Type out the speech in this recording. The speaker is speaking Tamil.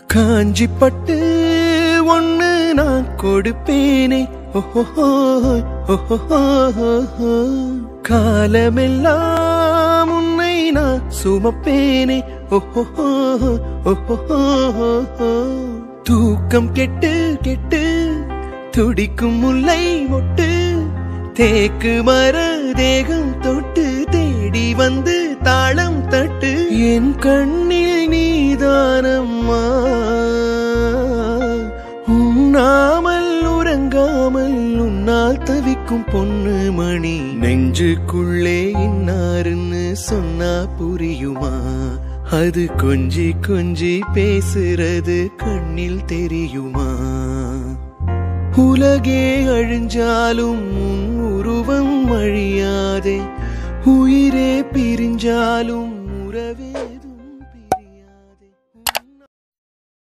காஞ்சி பட்டு ஒண்ணு நான் கொடுப்பேனே ஓஹோ ஓஹோ காலமெல்லாம் உன்னை நான் சுமப்பேனே ஓஹோ ஓஹோ தூக்கம் கெட்டு கெட்டு துடிக்கும் முல்லை மொட்டு தேக்கு மர தேகம் தொட்டு தேடி வந்து தாளம் தட்டு என் கண்ணில் நீதானம்மா உண்ணாமல் உறங்காமல் உன்னால் தவிக்கும் பொண்ணு மணி நெஞ்சுக்குள்ளே இன்னாருன்னு சொன்னா புரியுமா அது கொஞ்சி கொஞ்சி பேசுறது கண்ணில் தெரியுமா உலகே அழிஞ்சாலும் உன் உருவம் அழியாதே உயிரே பிரிஞ்சாலும் உறவே